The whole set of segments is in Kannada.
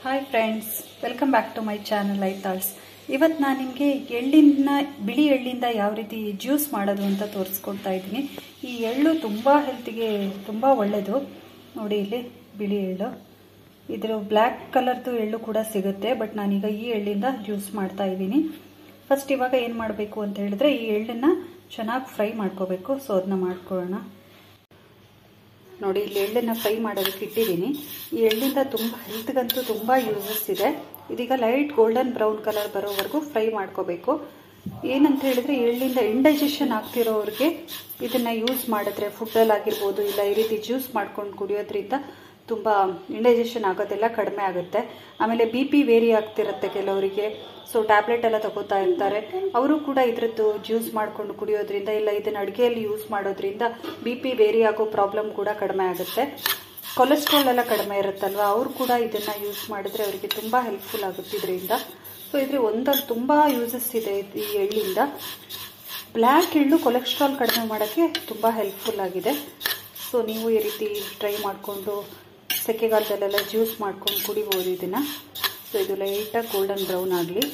hi friends welcome back to my channel I thoughts ಇವತ್ತು ನಾನು ನಿಮಗೆ ಎಳ್ಳಿನ ಬಿಳಿ ಎಳ್ಳಿಂದ ಯಾವ ರೀತಿ ಜ್ಯೂಸ್ ಮಾಡೋದು ಅಂತ ತೋರಿಸ್ಕೊಡ್ತಾ ಇದ್ದೀನಿ ಈ ಎಳ್ಳು ತುಂಬ ಹೆಲ್ತಿಗೆ ತುಂಬ ಒಳ್ಳೆಯದು ನೋಡಿ ಇಲ್ಲಿ ಬಿಳಿ ಎಳ್ಳು ಇದ್ರ ಬ್ಲ್ಯಾಕ್ ಕಲರ್ದು ಎಳ್ಳು ಕೂಡ ಸಿಗುತ್ತೆ ಬಟ್ ನಾನೀಗ ಈ ಎಳ್ಳಿಂದ ಜ್ಯೂಸ್ ಮಾಡ್ತಾ ಇದ್ದೀನಿ ಫಸ್ಟ್ ಇವಾಗ ಏನು ಮಾಡಬೇಕು ಅಂತ ಹೇಳಿದ್ರೆ ಈ ಎಳ್ಳನ್ನು ಚೆನ್ನಾಗಿ ಫ್ರೈ ಮಾಡ್ಕೋಬೇಕು ಸೊ ಅದನ್ನ ಮಾಡ್ಕೊಳ್ಳೋಣ ನೋಡಿ ಇಲ್ಲಿ ಎಳ್ಳನ್ನು ಫ್ರೈ ಮಾಡೋದಕ್ಕೆ ಇಟ್ಟಿದ್ದೀನಿ ಈ ಎಳ್ಳಿಂದ ತುಂಬ ಹೆಲ್ತ್ಗಂತೂ ತುಂಬ ಯೂಸಸ್ ಇದೆ ಇದೀಗ ಲೈಟ್ ಗೋಲ್ಡನ್ ಬ್ರೌನ್ ಕಲರ್ ಬರೋವರೆಗೂ ಫ್ರೈ ಮಾಡ್ಕೋಬೇಕು ಏನಂತ ಹೇಳಿದ್ರೆ ಎಳ್ಳಿಂದ ಇಂಡೈಜೆಷನ್ ಆಗ್ತಿರೋರಿಗೆ ಇದನ್ನು ಯೂಸ್ ಮಾಡಿದ್ರೆ ಫುಡ್ಡಲ್ಲಿ ಆಗಿರ್ಬೋದು ಇಲ್ಲ ಈ ರೀತಿ ಜ್ಯೂಸ್ ಮಾಡ್ಕೊಂಡು ಕುಡಿಯೋದ್ರಿಂದ ತುಂಬ ಇಂಡೈಜೆಷನ್ ಆಗೋದೆಲ್ಲ ಕಡಿಮೆ ಆಗುತ್ತೆ ಆಮೇಲೆ ಬಿ ಪಿ ವೇರಿ ಆಗ್ತಿರುತ್ತೆ ಕೆಲವರಿಗೆ ಸೊ ಟ್ಯಾಬ್ಲೆಟ್ ಎಲ್ಲ ತಗೋತಾ ಇರ್ತಾರೆ ಅವರು ಕೂಡ ಇದ್ರದ್ದು ಜ್ಯೂಸ್ ಮಾಡ್ಕೊಂಡು ಕುಡಿಯೋದ್ರಿಂದ ಇಲ್ಲ ಇದನ್ನ ಅಡುಗೆಯಲ್ಲಿ ಯೂಸ್ ಮಾಡೋದ್ರಿಂದ ಬಿ ಪಿ ವೇರಿ ಆಗೋ ಪ್ರಾಬ್ಲಮ್ ಕೂಡ ಕಡಿಮೆ ಆಗುತ್ತೆ ಕೊಲೆಸ್ಟ್ರಾಲ್ ಎಲ್ಲ ಕಡಿಮೆ ಇರುತ್ತಲ್ವ ಅವರು ಕೂಡ ಇದನ್ನು ಯೂಸ್ ಮಾಡಿದ್ರೆ ಅವರಿಗೆ ತುಂಬ ಹೆಲ್ಪ್ಫುಲ್ ಆಗುತ್ತೆ ಇದರಿಂದ ಸೊ ಇದ್ರ ಒಂದಲ್ಲಿ ತುಂಬ ಯೂಸಸ್ ಇದೆ ಈ ಎಳ್ಳಿಂದ ಬ್ಲ್ಯಾಕ್ ಎಳ್ಳು ಕೊಲೆಸ್ಟ್ರಾಲ್ ಕಡಿಮೆ ಮಾಡೋಕ್ಕೆ ತುಂಬ ಹೆಲ್ಪ್ಫುಲ್ ಆಗಿದೆ ಸೊ ನೀವು ಈ ರೀತಿ ಟ್ರೈ ಮಾಡಿಕೊಂಡು ಸೆಕೆಗಾಲದಲ್ಲೆಲ್ಲ ಜ್ಯೂಸ್ ಮಾಡ್ಕೊಂಡು ಕುಡಿಬೋದು ಇದನ್ನು ಸೊ ಇದು ಲೈಟಾಗಿ ಗೋಲ್ಡನ್ ಬ್ರೌನ್ ಆಗಲಿ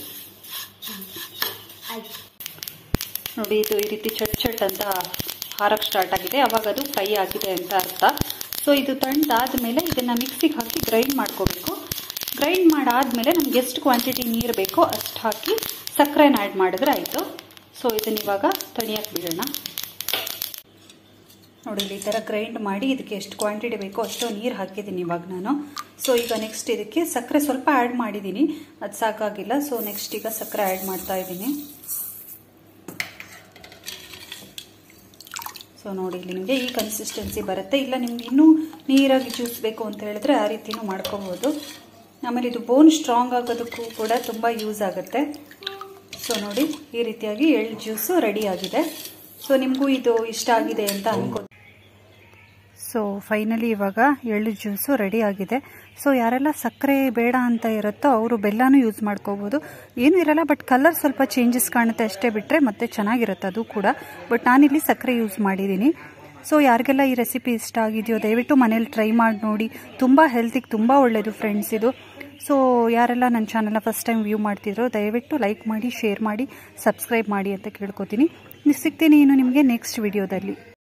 ನೋಡಿ ಇದು ಈ ರೀತಿ ಚಟ್ ಚಟ್ ಅಂತ ಹಾರಕ್ಕೆ ಸ್ಟಾರ್ಟ್ ಆಗಿದೆ ಅವಾಗ ಅದು ಫ್ರೈ ಆಗಿದೆ ಅಂತ ಅರ್ಥ ಸೊ ಇದು ತಣ್ಣದಾದ್ಮೇಲೆ ಇದನ್ನು ಮಿಕ್ಸಿಗೆ ಹಾಕಿ ಗ್ರೈಂಡ್ ಮಾಡ್ಕೋಬೇಕು ಗ್ರೈಂಡ್ ಮಾಡಾದ್ಮೇಲೆ ನಮ್ಗೆ ಎಷ್ಟು ಕ್ವಾಂಟಿಟಿ ನೀರು ಬೇಕೋ ಅಷ್ಟು ಹಾಕಿ ಸಕ್ಕರೆನ ಆ್ಯಡ್ ಮಾಡಿದ್ರೆ ಆಯಿತು ಸೊ ಇದನ್ನ ಇವಾಗ ತಣಿಯಕ್ಕೆ ಬಿಡೋಣ ನೋಡಿ ಈ ಥರ ಗ್ರೈಂಡ್ ಮಾಡಿ ಇದಕ್ಕೆ ಎಷ್ಟು ಕ್ವಾಂಟಿಟಿ ಬೇಕೋ ಅಷ್ಟು ನೀರು ಹಾಕಿದ್ದೀನಿ ಇವಾಗ ನಾನು ಸೊ ಈಗ ನೆಕ್ಸ್ಟ್ ಇದಕ್ಕೆ ಸಕ್ಕರೆ ಸ್ವಲ್ಪ ಆ್ಯಡ್ ಮಾಡಿದ್ದೀನಿ ಅದು ಸಾಕಾಗಿಲ್ಲ ಸೊ ನೆಕ್ಸ್ಟ್ ಈಗ ಸಕ್ಕರೆ ಆ್ಯಡ್ ಮಾಡ್ತಾ ಇದ್ದೀನಿ ಸೊ ನೋಡಿ ಇಲ್ಲಿ ನಿಮಗೆ ಈ ಕನ್ಸಿಸ್ಟೆನ್ಸಿ ಬರುತ್ತೆ ಇಲ್ಲ ನಿಮ್ಗೆ ಇನ್ನೂ ನೀರಾಗಿ ಜ್ಯೂಸ್ ಬೇಕು ಅಂತ ಹೇಳಿದ್ರೆ ಆ ರೀತಿನೂ ಮಾಡ್ಕೋಬೋದು ಆಮೇಲೆ ಇದು ಬೋನ್ ಸ್ಟ್ರಾಂಗ್ ಆಗೋದಕ್ಕೂ ಕೂಡ ತುಂಬ ಯೂಸ್ ಆಗುತ್ತೆ ಸೊ ನೋಡಿ ಈ ರೀತಿಯಾಗಿ ಎಳ್ಳು ಜ್ಯೂಸು ರೆಡಿ ಆಗಿದೆ ಸೊ ನಿಮಗೂ ಇದು ಇಷ್ಟ ಆಗಿದೆ ಅಂತ ಅನ್ಕೋ ಸೊ ಫೈನಲಿ ಇವಾಗ ಎಳ್ಳು ಜ್ಯೂಸು ರೆಡಿ ಆಗಿದೆ ಸೊ ಯಾರೆಲ್ಲ ಸಕ್ಕರೆ ಬೇಡ ಅಂತ ಇರುತ್ತೋ ಅವರು ಬೆಲ್ಲನೂ ಯೂಸ್ ಮಾಡ್ಕೋಬೋದು ಏನೂ ಇರಲ್ಲ ಬಟ್ ಕಲರ್ ಸ್ವಲ್ಪ ಚೇಂಜಸ್ ಕಾಣುತ್ತೆ ಅಷ್ಟೇ ಬಿಟ್ಟರೆ ಮತ್ತೆ ಚೆನ್ನಾಗಿರುತ್ತೆ ಅದು ಕೂಡ ಬಟ್ ನಾನಿಲ್ಲಿ ಸಕ್ಕರೆ ಯೂಸ್ ಮಾಡಿದ್ದೀನಿ ಸೊ ಯಾರಿಗೆಲ್ಲ ಈ ರೆಸಿಪಿ ಇಷ್ಟ ಆಗಿದೆಯೋ ದಯವಿಟ್ಟು ಮನೇಲಿ ಟ್ರೈ ಮಾಡಿ ನೋಡಿ ತುಂಬ ಹೆಲ್ತಿಗೆ ತುಂಬ ಒಳ್ಳೆಯದು ಫ್ರೆಂಡ್ಸ್ ಇದು ಸೊ ಯಾರೆಲ್ಲ ನನ್ನ ಚಾನಲ್ನ ಫಸ್ಟ್ ಟೈಮ್ ವ್ಯೂ ಮಾಡ್ತಿದ್ರು ದಯವಿಟ್ಟು ಲೈಕ್ ಮಾಡಿ ಶೇರ್ ಮಾಡಿ ಸಬ್ಸ್ಕ್ರೈಬ್ ಮಾಡಿ ಅಂತ ಕೇಳ್ಕೊತೀನಿ ಸಿಗ್ತೀನಿ ಇನ್ನು ನಿಮಗೆ ನೆಕ್ಸ್ಟ್ ವಿಡಿಯೋದಲ್ಲಿ